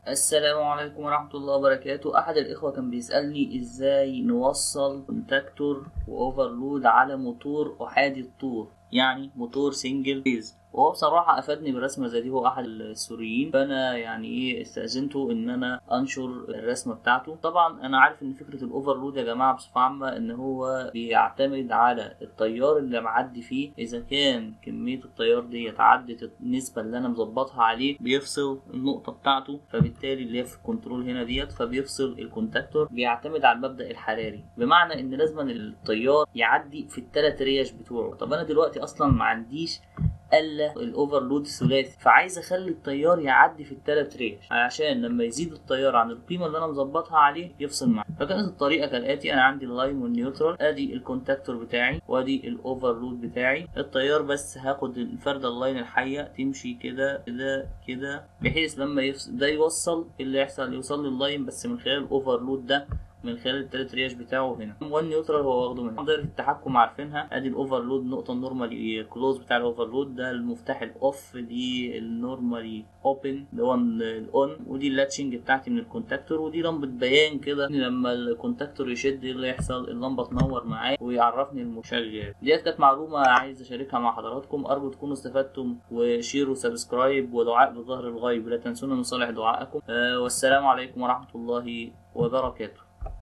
السلام عليكم ورحمة الله وبركاته أحد الإخوة كان بيسألني إزاي نوصل كونتاكتور وأوفرلود على موتور أحادي الطور يعني موتور سنجل فيز وهو بصراحة أفادني برسمة زي دي هو أحد السوريين فأنا يعني إيه استأذنته إن أنا أنشر الرسمة بتاعته طبعا أنا عارف إن فكرة الأوفرلود يا جماعة بصفة عامة إن هو بيعتمد على التيار اللي معدي فيه إذا كان كمية التيار دي عدت النسبة اللي أنا مظبطها عليه بيفصل النقطة بتاعته فبالتالي اللي هي في الكنترول هنا ديت فبيفصل الكونتاكتور بيعتمد على المبدأ الحراري بمعنى إن لازم التيار يعدي في التلات ريش بتوعه طب أنا دلوقتي أصلا ما عنديش الا الاوفرلود الثلاثي فعايز اخلي التيار يعدي في الثلاث ريش عشان لما يزيد التيار عن القيمه اللي انا مظبطها عليه يفصل معايا فكانت الطريقه كالاتي انا عندي اللاين والنيوترال ادي الكونتاكتور بتاعي وادي الاوفرلود بتاعي التيار بس هاخد الفرده اللاين الحيه تمشي كده كده كده بحيث لما يفصل ده يوصل اللي يحصل يوصل لللاين بس من خلال الاوفرلود ده من خلال التلات رياش بتاعه هنا وان نيوترال هو واخده من دايره التحكم عارفينها ادي الاوفرلود نقطه النورمالي كلوز بتاع الاوفرلود ده المفتاح الاوف دي النورمالي اوبن اللي هو الاون ودي اللاتشنج بتاعتي من الكونتاكتور ودي لمبه بيان كده لما الكونتاكتور يشد ايه اللي يحصل اللمبه تنور معايا ويعرفني المشغل ديت كانت معلومه عايز اشاركها مع حضراتكم ارجو تكونوا استفدتم وشير وسبسكرايب ودعاء بظهر الغيب لا تنسونا من صالح دعائكم أه والسلام عليكم ورحمه الله وبركاته